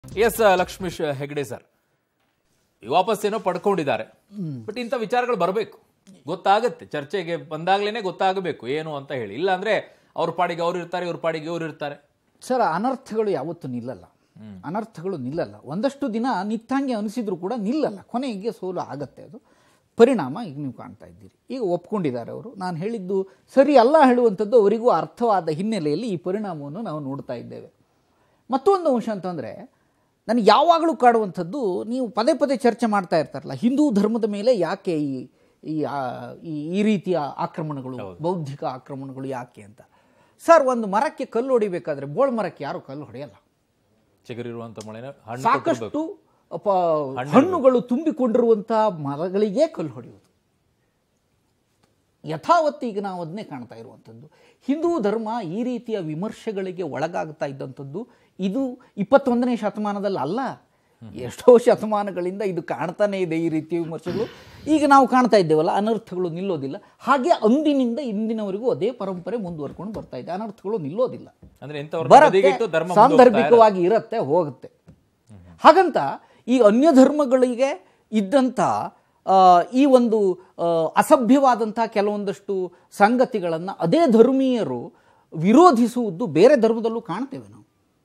S Lakshmish Hegde sir ವಾಪಸ್ ಏನೋ ಪಡ್ಕೊಂಡಿದ್ದಾರೆ but ಇಂಥ ವಿಚಾರಗಳು ಬರಬೇಕು ಗೊತ್ತಾಗತ್ತೆ ಚರ್ಚೆಗೆ ಬಂದಾಗ್ಲೇನೆ ಗೊತ್ತಾಗಬೇಕು ಏನು ಅಂತ ಹೇಳಿ ಇಲ್ಲಾಂದ್ರೆ ಅವ್ರ ಪಾಡಿಗೆ ಅವ್ರು ಇರ್ತಾರೆ ಇವ್ರ ಪಾಡಿಗೆ ಇವ್ರು ಇರ್ತಾರೆ ಸರ್ ಅನರ್ಥಗಳು ಯಾವತ್ತೂ ನಿಲ್ಲಲ್ಲ ಅನರ್ಥಗಳು ನಿಲ್ಲಲ್ಲ ಒಂದಷ್ಟು ದಿನ ನಿತ್ತಂಗೆ ಅನಿಸಿದ್ರು ಕೂಡ ನಿಲ್ಲಲ್ಲ ಕೊನೆಗೆ ಸೋಲು ಆಗತ್ತೆ ಅದು ಪರಿಣಾಮ ಈಗ ನೀವು ಕಾಣ್ತಾ ಇದ್ದೀರಿ ಈಗ ಒಪ್ಕೊಂಡಿದ್ದಾರೆ ಅವರು ನಾನು ಹೇಳಿದ್ದು ಸರಿ ಅಲ್ಲ ಹೇಳುವಂಥದ್ದು ಅವರಿಗೂ ಅರ್ಥವಾದ ಹಿನ್ನೆಲೆಯಲ್ಲಿ ಈ ಪರಿಣಾಮವನ್ನು ನಾವು ನೋಡ್ತಾ ಇದ್ದೇವೆ ಮತ್ತೊಂದು ಅಂಶ ಅಂತಂದರೆ ನನಗೆ ಯಾವಾಗಲೂ ಕಾಡುವಂಥದ್ದು ನೀವು ಪದೇ ಪದೇ ಚರ್ಚೆ ಮಾಡ್ತಾ ಇರ್ತಾರಲ್ಲ ಹಿಂದೂ ಧರ್ಮದ ಮೇಲೆ ಯಾಕೆ ಈ ಈ ಆ- ಈ- ಈ ರೀತಿಯ ಆಕ್ರಮಣಗಳು ಬೌದ್ಧಿಕ ಆಕ್ರಮಣಗಳು ಯಾಕೆ ಅಂತ ಸರ್ ಒಂದು ಮರಕ್ಕೆ ಕಲ್ಲು ಹೊಡಿಬೇಕಾದ್ರೆ ಬೋಳ್ ಮರಕ್ಕೆ ಯಾರು ಕಲ್ಲು ಹೊಡೆಯಲ್ಲ ಚಿಗುರಿರುವಂತ ಮಳೆನ ಹಣ್ಣು ಸಾಕಷ್ಟು ಪ- ಹಣ್ಣುಗಳು ತುಂಬಿಕೊಂಡಿರುವಂತಹ ಮರಗಳಿಗೆ ಕಲ್ಲು ಹೊಡೆಯುವುದು ಯಥಾವತ್ತು ಈಗ ನಾವು ಅದನ್ನೇ ಕಾಣ್ತಾ ಇರುವಂಥದ್ದು ಹಿಂದೂ ಧರ್ಮ ಈ ರೀತಿಯ ವಿಮರ್ಶೆಗಳಿಗೆ ಒಳಗಾಗ್ತಾ ಇದ್ದಂಥದ್ದು ಇದು ಇಪ್ಪತ್ತೊಂದನೇ ಶತಮಾನದಲ್ಲಿ ಅಲ್ಲ ಎಷ್ಟೋ ಶತಮಾನಗಳಿಂದ ಇದು ಕಾಣ್ತಾನೆ ಇದೆ ಈ ರೀತಿಯ ವಿಮರ್ಶೆಗಳು ಈಗ ನಾವು ಕಾಣ್ತಾ ಇದ್ದೇವಲ್ಲ ಅನರ್ಥಗಳು ನಿಲ್ಲೋದಿಲ್ಲ ಹಾಗೆ ಅಂದಿನಿಂದ ಇಂದಿನವರೆಗೂ ಅದೇ ಪರಂಪರೆ ಮುಂದುವರ್ಕೊಂಡು ಬರ್ತಾ ಇದೆ ಅನರ್ಥಗಳು ನಿಲ್ಲೋದಿಲ್ಲ ಅಂದ್ರೆ ಇಂಥವ್ರ ಬರತ್ತೆ ಬದಿಗಿಟ್ಟು ಧರ್ಮ ಮುಂದೆ ಹೋಗ್ತಾ ಸಾಂದರ್ಭಿಕವಾಗಿ ಇರತ್ತೆ ಹೋಗುತ್ತೆ ಹಾಗಂತ ಈ ಅನ್ಯ ಧರ್ಮಗಳಿಗೆ ಇದ್ದಂಥ ಆ, ಈ ಒಂದು ಆ, ಅಸಭ್ಯವಾದಂಥ ಕೆಲವೊಂದಷ್ಟು ಸಂಗತಿಗಳನ್ನು ಅದೇ ಧರ್ಮೀಯರು ವಿರೋಧಿಸುವುದು ಬೇರೆ ಧರ್ಮದಲ್ಲೂ ಕಾಣ್ತೇವೆ ನಾವು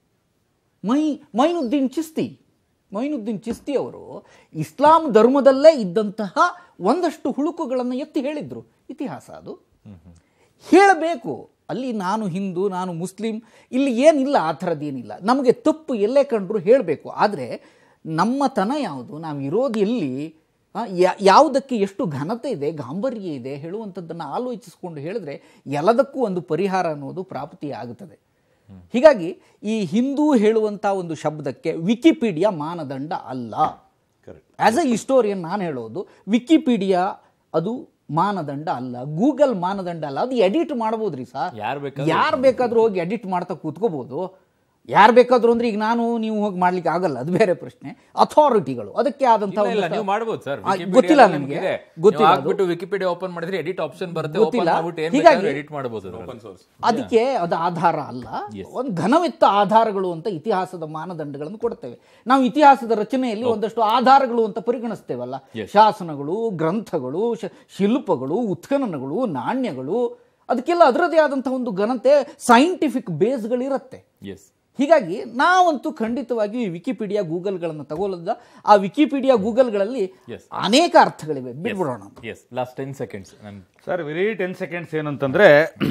ಮೈ ಮೈನುದ್ದೀನ್ ಚಿಸ್ತಿ ಮೈನುದ್ದೀನ್ ಚಿಸ್ತಿ ಅವರು ಇಸ್ಲಾಂ ಧರ್ಮದಲ್ಲೇ ಇದ್ದಂತಹ ಒಂದಷ್ಟು ಹುಳುಕುಗಳನ್ನು ಎತ್ತಿ ಹೇಳಿದ್ರು ಇತಿಹಾಸ ಅದು ಹೇಳಬೇಕು ಅಲ್ಲಿ ನಾನು ಹಿಂದೂ ನಾನು ಮುಸ್ಲಿಂ ಇಲ್ಲಿ ಏನಿಲ್ಲ ಆ ಥರದ್ದೇನಿಲ್ಲ ನಮಗೆ ತಪ್ಪು ಎಲ್ಲೇ ಕಂಡ್ರು ಹೇಳಬೇಕು ಆದರೆ ನಮ್ಮತನ ಯಾವುದು ನಾವು ಇರೋದು ಎಲ್ಲಿ ಆ, ಯಾ- ಯಾವುದಕ್ಕೆ ಎಷ್ಟು ಘನತೆ ಇದೆ ಗಾಂಭೀರ್ಯ ಇದೆ ಹೇಳುವಂಥದ್ದನ್ನು ಆಲೋಚಿಸಿಕೊಂಡು ಹೇಳಿದ್ರೆ ಎಲ್ಲದಕ್ಕೂ ಒಂದು ಪರಿಹಾರ ಅನ್ನೋದು ಪ್ರಾಪ್ತಿ ಆಗುತ್ತದೆ ಹೀಗಾಗಿ ಈ ಹಿಂದೂ ಹೇಳುವಂಥ ಒಂದು ಶಬ್ದಕ್ಕೆ ವಿಕಿಪೀಡಿಯಾ ಮಾನದಂಡ ಅಲ್ಲ ಆಸ್ ಎ ಹಿಸ್ಟೋರಿಯನ್ ನಾನು ಹೇಳೋದು ವಿಕಿಪೀಡಿಯಾ ಅದು ಮಾನದಂಡ ಅಲ್ಲ ಗೂಗಲ್ ಮಾನದಂಡ ಅಲ್ಲ ಅದು ಎಡಿಟ್ ಮಾಡ್ಬೋದ್ರಿ ಸರ್ ಯಾರ್ ಬೇಕಾದ್ರೂ ಯಾರು ಬೇಕಾದ್ರೂ ಹೋಗಿ ಎಡಿಟ್ ಮಾಡ್ತಾ ಕೂತ್ಕೋಬಹುದು ಯಾರು ಬೇಕಾದ್ರೂ ಅಂದ್ರೆ ಈಗ ನಾನು ನೀವು ಹೋಗಿ ಮಾಡ್ಲಿಕ್ಕೆ ಆಗಲ್ಲ ಅದು ಬೇರೆ ಪ್ರಶ್ನೆ ಅಥಾರಿಟಿಗಳು ಅದಕ್ಕೆ ಆದಂತ ಇಲ್ಲ, ಇಲ್ಲ, ನೀವು ಮಾಡ್ಬೋದು ಸರ್ ಆ, ಗೊತ್ತಿಲ್ಲ ನನಗೆ ಗೊತ್ತಿಲ್ಲ ಅದು. ಆಗ್ಬಿಟ್ಟು ವಿಕಿಪೀಡಿಯಾ ಓಪನ್ ಮಾಡಿದ್ರೆ ಎಡಿಟ್ ಆಪ್ಷನ್ ಬರುತ್ತೆ ಗೊತ್ತಿಲ್ಲ. ಓಪನ್ ಮಾಡ್ಬಿಟ್ಟು ಏನ್ ಹೀಗಾಗಿ- ಎಡಿಟ್ ಮಾಡಬಹುದು ಅದ್ರಲ್ಲಿ. ಅದಕ್ಕೆ ಅದು ಆಧಾರ ಅಲ್ಲ ಒಂದು ಘನವೆತ್ತ ಆಧಾರಗಳು ಅಂತ ಇತಿಹಾಸದ ಮಾನದಂಡಗಳನ್ನು ಕೊಡ್ತೇವೆ ನಾವು ಇತಿಹಾಸದ ರಚನೆಯಲ್ಲಿ ಒಂದಷ್ಟು ಆಧಾರಗಳು ಅಂತ ಪರಿಗಣಿಸ್ತೇವಲ್ಲ ಶಾಸನಗಳು ಗ್ರಂಥಗಳು ಶ- ಶಿಲ್ಪಗಳು ಉತ್ಖನನಗಳು ನಾಣ್ಯಗಳು ಅದಕ್ಕೆಲ್ಲ ಅದರದೇ ಆದಂತಹ ಒಂದು ಘನತೆ ಸೈಂಟಿಫಿಕ್ ಬೇಸ್ಗಳಿರುತ್ತೆ Yes. ಹೀಗಾಗಿ ನಾವಂತೂ ಖಂಡಿತವಾಗಿ ವಿಕಿಪೀಡಿಯಾ ಗೂಗಲ್ಗಳನ್ನು ತಗೊಳ್ಳದ ಆ ವಿಕಿಪೀಡಿಯಾ ಗೂಗಲ್ಗಳಲ್ಲಿ Yes. ಅನೇಕ ಅರ್ಥಗಳಿವೆ ಬಿಟ್ಬಿಡೋಣ Yes. ಲಾಸ್ಟ್ ಟೆನ್ ಸೆಕೆಂಡ್ಸ್ ನನ್ ಸರ್ ವೆರಿ ಟೆನ್ ಸೆಕೆಂಡ್ಸ್ ಏನಂತಂದ್ರೆ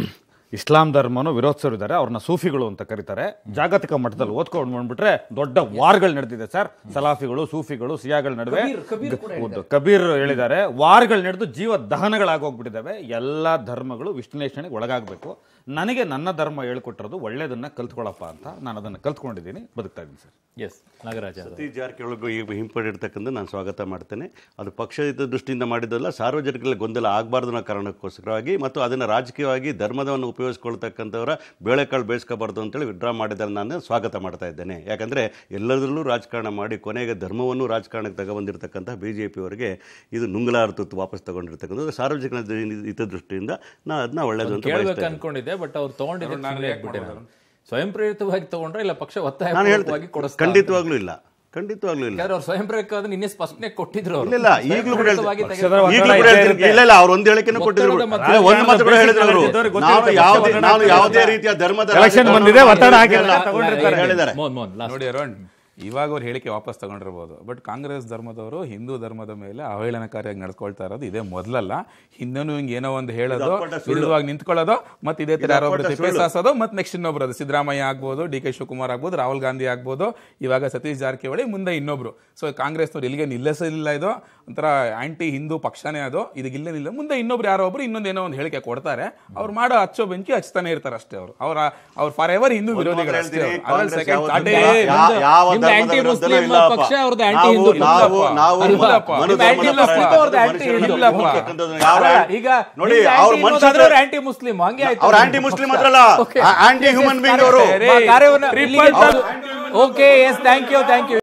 ಇಸ್ಲಾಂ ಧರ್ಮನು ವಿರೋಧಿಸೋರಿದ್ದಾರೆ ಅವ್ರನ್ನ ಸೂಫಿಗಳು ಅಂತ ಕರೀತಾರೆ ಜಾಗತಿಕ ಮಟ್ಟದಲ್ಲಿ ಓದ್ಕೊಂಡು ಬಂದ್ಬಿಟ್ರೆ ದೊಡ್ಡ ವಾರ್ಗಳು ನಡೆದಿದೆ ಸರ್ ಸಲಾಫಿಗಳು ಸೂಫಿಗಳು ಸಿಯಾಗಳ ನಡುವೆ ಹೌದು, ಕಬೀರ್ ಹೇಳಿದ್ದಾರೆ ವಾರ್ಗಳು ನಡೆದು ಜೀವ ದಹನಗಳಾಗೋಗ್ಬಿಟ್ಟಿದ್ದಾವೆ ಎಲ್ಲ ಧರ್ಮಗಳು ವಿಶ್ಲೇಷಣೆಗೆ ಒಳಗಾಗಬೇಕು ನನಗೆ ನನ್ನ ಧರ್ಮ ಹೇಳ್ಕೊಟ್ಟಿರೋದು ಒಳ್ಳೇದನ್ನ ಕಲ್ತ್ಕೊಳ್ಳಪ್ಪ ಅಂತ ನಾನು ಅದನ್ನ ಕಲ್ತ್ಕೊಂಡಿದ್ದೀನಿ ಬದುಕ್ತಾ ಇದ್ದೀನಿ ಸರ್ ಎಸ್ ನಾಗರಾಜ ಸತೀಶ್ ಜಾರಕಿಹೊಳಿಗೂ ಈಗ ಹಿಂಪಡೆರ್ತಕ್ಕಂಥ ನಾನು ಸ್ವಾಗತ ಮಾಡ್ತೇನೆ ಅದು ಪಕ್ಷದ ದೃಷ್ಟಿಯಿಂದ ಮಾಡಿದ್ದಲ್ಲ ಸಾರ್ವಜನಿಕರಲ್ಲಿ ಗೊಂದಲ ಆಗಬಾರ್ದು ಅನ್ನೋ ಕಾರಣಕ್ಕೋಸ್ಕರವಾಗಿ ಮತ್ತು ಅದನ್ನು ರಾಜಕೀಯವಾಗಿ ಧರ್ಮದವನ್ನು ಉಪಯೋಗಿಸ್ಕೊಳ್ತಕ್ಕಂಥವರ ಬೇಳೆಕಾಳು ಬೇಯಿಸ್ಕೋಬಾರ್ದು ಅಂತೇಳಿ ವಿಡ್ರಾ ಮಾಡಿದ್ದಾರೆ ನಾನು ಸ್ವಾಗತ ಮಾಡ್ತಾ ಇದ್ದೇನೆ ಯಾಕಂದರೆ ಎಲ್ಲದರಲ್ಲೂ ರಾಜಕಾರಣ ಮಾಡಿ ಕೊನೆಗೆ ಧರ್ಮವನ್ನು ರಾಜಕಾರಣಕ್ಕೆ ತಗೊಬಂದಿರತಕ್ಕಂಥ ಬಿ ಜೆ ಪಿಯವರಿಗೆ ಇದು ನುಂಗಲಾರ್ತು ವಾಪಸ್ ತಗೊಂಡಿರ್ತಕ್ಕಂಥದ್ದು ಸಾರ್ವಜನಿಕ ಹಿತದೃಷ್ಟಿಯಿಂದ ನಾನು ಅದನ್ನ ಒಳ್ಳೇದು ಅಂತ ಕೇಳ್ಬೇಕು ಬಯಸ್ತೇನೆ ಅನ್ಕೊಂಡಿದ್ದೆ ಬಟ್ ಅವ್ರು ತಗೊಂಡಿದ್ದು ಸುಮ್ನೆ ಆಗ್ಬಿಟ್ಟೆ ನಾನು. ಸ್ವಯಂ ಪ್ರೇರಿತವಾಗಿ ತಗೊಂಡ್ರೆ ಇಲ್ಲ ಪಕ್ಷ ಒತ್ತಾಯ ನಾನು ಪೂರ್ವಕವಾಗಿ ಹೇಳ್ತೇನೆ ಕೊಡಿಸ್ತಾ ಖಂಡಿತವಾಗ್ಲೂ ಇಲ್ಲ ಖಂಡಿತವಾಗ್ಲೂ ಇಲ್ಲ ಯಾಕಂದ್ರೆ ಅವ್ರು ಸ್ವಯಂ ಪ್ರೇರಿತ ಅದನ್ನ ನಿನ್ನೆ ಸ್ಪಷ್ಟನೆ ಕೊಟ್ಟಿದ್ರು ಅವ್ರು. ಇಲ್ಲ, ಸ್ವಯಂ ಈಗ್ಲೂ ಕೂಡ ಪ್ರೇರಿತವಾಗಿ ಹೇಳ್ತಾರೆ. ತೆಗೆದುಕೊಂಡು- ಈಗಲೂ ಕೂಡ ಹೇಳ್ತೀನಿ. ಇಲ್ಲ ಇಲ್ಲ ಅವ್ರು ಒಂದು ಹೇಳಿಕೆನೂ ಕೊಟ್ಟಿದ್ರು ಒತ್ತಡದ ಮಧ್ಯೆ ಇಲ್ಲ, ಒಂದು ಮಾತು ಕೂಡ ಹೇಳಿದ್ರು ಅವರು ಗೊತ್ತಿರುತ್ತೆ, ನಾನು ಯಾವುದೇ ಗೊತ್ತಿರುತ್ತೆ, ನಾನು ಯಾವುದೇ ರೀತಿಯ ಧರ್ಮದ Election ರಾಜಕಾರಣ ಬಂದಿದೆ, ಒತ್ತಡ ಮಾಡಿಲ್ಲ. ಹಾಕಿಲ್ಲ, ಇಲ್ಲ, ತಗೊಂಡಿರ್ತಾರೆ. ಹೇಳಿದ್ದಾರೆ ಮೋಹನ್ ಮೋಹನ್ last. ನೋಡಿ ಅರುಣ್ ಇವಾಗ ಅವ್ರು ಹೇಳಿಕೆ ವಾಪಸ್ ತಗೊಂಡಿರ್ಬೋದು ಬಟ್ ಕಾಂಗ್ರೆಸ್ ಧರ್ಮದವರು ಹಿಂದೂ ಧರ್ಮದ ಮೇಲೆ ಅವಹೇಳನಕಾರಿಯಾಗಿ ನಡ್ಕೊಳ್ತಾ ಇರೋದು ಇದೇ ಮೊದಲಲ್ಲ ಹಿಂದೂ ಹಿಂಗೆ ಏನೋ ಒಂದು ಹೇಳೋದು ಅಪ್ಪಟ ಸುಳ್ಳು. ವಿರುದ್ಧವಾಗಿ ನಿಂತ್ಕೊಳ್ಳೋದು ಮತ್ತೆ ಇದೇ ತರ ಇದು ಯಾರೊಬ್ರು ಅಪ್ಪಟ ತಿಪ್ಪೆ ಸುಳ್ಳು. ಸಾಸೋದು ಮತ್ತೆ ನೆಕ್ಸ್ಟ್ ಇನ್ನೊಬ್ರು ಅದು ಸಿದ್ದರಾಮಯ್ಯ ಆಗ್ಬೋದು ಡಿ ಕೆ ಶಿವಕುಮಾರ್ ಆಗ್ಬೋದು ರಾಹುಲ್ ಗಾಂಧಿ ಆಗ್ಬೋದು ಇವಾಗ ಸತೀಶ್ ಜಾರಕಿಹೊಳಿ ಮುಂದೆ ಇನ್ನೊಬ್ರು ಸೊ ಕಾಂಗ್ರೆಸ್ನವ್ರು ಇಲ್ಲಿಗೆ ನಿಲ್ಲಿಸಲಿಲ್ಲ ಇದು ಒಂಥರ ಆಂಟಿ ಹಿಂದೂ ಪಕ್ಷನೇ ಅದು ಇದಕ್ಕೆ ಇಲ್ಲೇ ನಿಲ್ಲ ಮುಂದೆ ಇನ್ನೊಬ್ರು ಯಾರೋ ಒಬ್ರು ಇನ್ನೊಂದೇನೋ ಒಂದು ಹೇಳಿಕೆ ಕೊಡ್ತಾರೆ ಅವ್ರು ಮಾಡೋ ಹಚ್ಚೋ ಬೆಂಕಿ ಹಚ್ತಾನೆ ಇರ್ತಾರೆ ಅಷ್ಟೇ ಅವರು ಅವ್ರ ಅವ್ರ ಫಾರ್ ಎವರ್ ಹಿಂದೂ ಒಂದು ಮಾತ್ರ ವಿರೋಧಿಗಳು ಅಷ್ಟೇ ಹೇಳ್ತೀನಿ, ಅವ್ರು. ಅದ್ರಲ್ಲಿ ಕಾಂಗ್ರೆಸ್ second ಯಾವತ್ತೂ third ಯಾ- ಏ- ಯಾ- ಯಾವ ನಿಮ್ದು ಧರ್ಮದ anti ವಿರುದ್ಧನೂ ಮುಸ್ಲಿಂ ಇಲ್ಲಪ್ಪ. ಪಕ್ಷ, ಅವ್ರದ್ದು anti ನಾವು- ಹಿಂದೂ ನಾವು ಪಕ್ಷ. ನಾವು ಅಲ್ವಪ್ಪ. ಮನು ನಿಮ್ದು ಧರ್ಮದ anti ಪರ ಮುಸ್ಲಿಂ, ಇರ್ತಕ್ಕಂಥದ್ದು ಅವ್ರದ್ದು anti ಮನುಷ್ಯರನ್ನು ಹಿಂದೂ. ನಂಬತಕ್ಕಂಥದ್ದು ಯಾವ ಅಲ್ಲ, ಆಂಟಿ- ಈಗ ನೋಡಿ ನಿಮ್ದು ಅವ್ರ anti ಮನುಷ್ಯ ಅನ್ನೋದಾದ್ರೆ ಅವ್ರು anti ಮುಸ್ಲಿಂ ಹಂಗೆ ಆಯ್ತು ಅವ್ರ ಆಂಟಿ ಮುಸ್ಲಿಂ ಮಾತ್ರ ಅಲ್ಲ Okay. ಆಂಟಿ ಹ್ಯೂಮನ್ ಬೀಂಗ್ ಅವರು ಕಾರ್ಯವನ್ನ ಇಲ್ಲಿಗೆ- okay yes thank you thank you